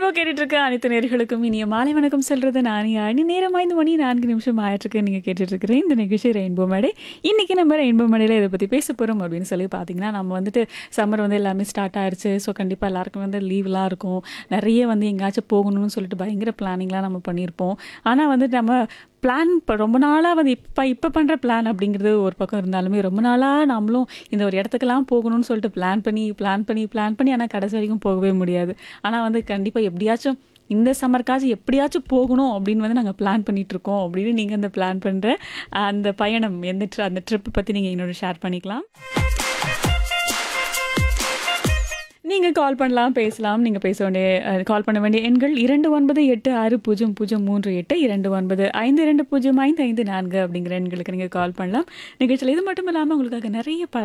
rainbow கேட்டுட்டு இருக்க அனைத்து நேர்களுக்கும் இனிய மாலை வணக்கம் சொல்றது நான் அணி நேரம் ஐந்து மணி நான்கு நிமிஷம் ஆயிட்டிருக்கு நீங்கள் கேட்டுட்டு இருக்கிறேன் இந்த நிகழ்ச்சி ரெயின்போ மேடை இன்னைக்கு நம்ம ரெயின்போ மேடையில் இதை பற்றி பேச போகிறோம் அப்படின்னு சொல்லி பார்த்தீங்கன்னா நம்ம வந்துட்டு சம்மர் வந்து எல்லாமே ஸ்டார்ட் ஆயிருச்சு ஸோ கண்டிப்பாக எல்லாருக்கும் வந்து லீவ்லாம் இருக்கும் நிறைய வந்து எங்கேயாச்சும் போகணும்னு சொல்லிட்டு பயங்கர பிளானிங்லாம் நம்ம பண்ணியிருப்போம் ஆனால் வந்து நம்ம பிளான் இப்போ ரொம்ப நாளாக வந்து இப்போ இப்போ பண்ணுற பிளான் அப்படிங்கிறது ஒரு பக்கம் இருந்தாலுமே ரொம்ப நாளாக நம்மளும் இந்த ஒரு இடத்துக்கெல்லாம் போகணும்னு சொல்லிட்டு பிளான் பண்ணி பிளான் பண்ணி பிளான் பண்ணி ஆனால் கடைசி வரைக்கும் போகவே முடியாது ஆனால் வந்து கண்டிப்பாக எப்படியாச்சும் இந்த சம்மருக்காச்சும் எப்படியாச்சும் போகணும் அப்படின்னு வந்து நாங்கள் பிளான் பண்ணிட்டு இருக்கோம் அப்படின்னு நீங்கள் அந்த பிளான் பண்ணுற அந்த பயணம் எந்த tri- அந்த ட்ரிப் பற்றி நீங்கள் என்னோட ஷேர் பண்ணிக்கலாம் நீங்கள் கால் பண்ணலாம் பேசலாம் நீங்கள் பேச வேண்டிய கால் பண்ண வேண்டிய எண்கள் இரண்டு ஒன்பது எட்டு ஆறு பூஜ்ஜியம் பூஜ்ஜியம் மூன்று எட்டு இரண்டு ஒன்பது ஐந்து இரண்டு பூஜ்ஜியம் ஐந்து ஐந்து நான்கு அப்படிங்கிற எண்களுக்கு நீங்கள் கால் பண்ணலாம் நிகழ்ச்சியில் இது மட்டும் இல்லாமல் உங்களுக்காக நிறைய ப